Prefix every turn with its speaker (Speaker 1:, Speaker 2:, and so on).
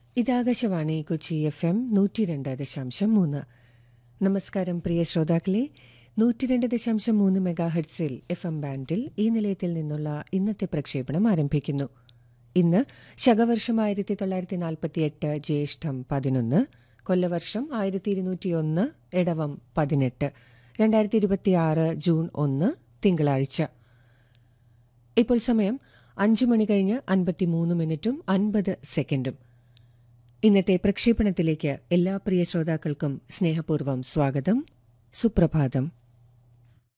Speaker 1: ഇതാകാശവാണി Kochi F M നൂറ്റി രണ്ട് ദശാംശം മൂന്ന് നമസ്കാരം പ്രിയ ശ്രോതാക്കളെ നൂറ്റി രണ്ട് ദശാംശം മൂന്ന് മെഗാഹെഡ്സിൽ എഫ് എം ബാൻഡിൽ ഈ നിലയത്തിൽ നിന്നുള്ള ഇന്നത്തെ പ്രക്ഷേപണം ആരംഭിക്കുന്നു ഇന്ന് ശകവർഷം ആയിരത്തി തൊള്ളായിരത്തി നാൽപ്പത്തിയെട്ട് ജ്യേഷ്ഠം പതിനൊന്ന് കൊല്ലവർഷം ആയിരത്തി ഇരുന്നൂറ്റിയൊന്ന് ഇടവം പതിനെട്ട് രണ്ടായിരത്തി ഇരുപത്തിയാറ് ജൂൺ ഒന്ന് തിങ്കളാഴ്ച ഇപ്പോൾ സമയം അഞ്ചു മണി കഴിഞ്ഞ് അൻപത്തിമൂന്ന് മിനിറ്റും അൻപത് സെക്കൻഡും ഇന്നത്തെ പ്രക്ഷേപണത്തിലേക്ക് എല്ലാ പ്രിയ ശ്രോതാക്കൾക്കും സ്നേഹപൂർവ്വം സ്വാഗതം സുപ്രഭാതം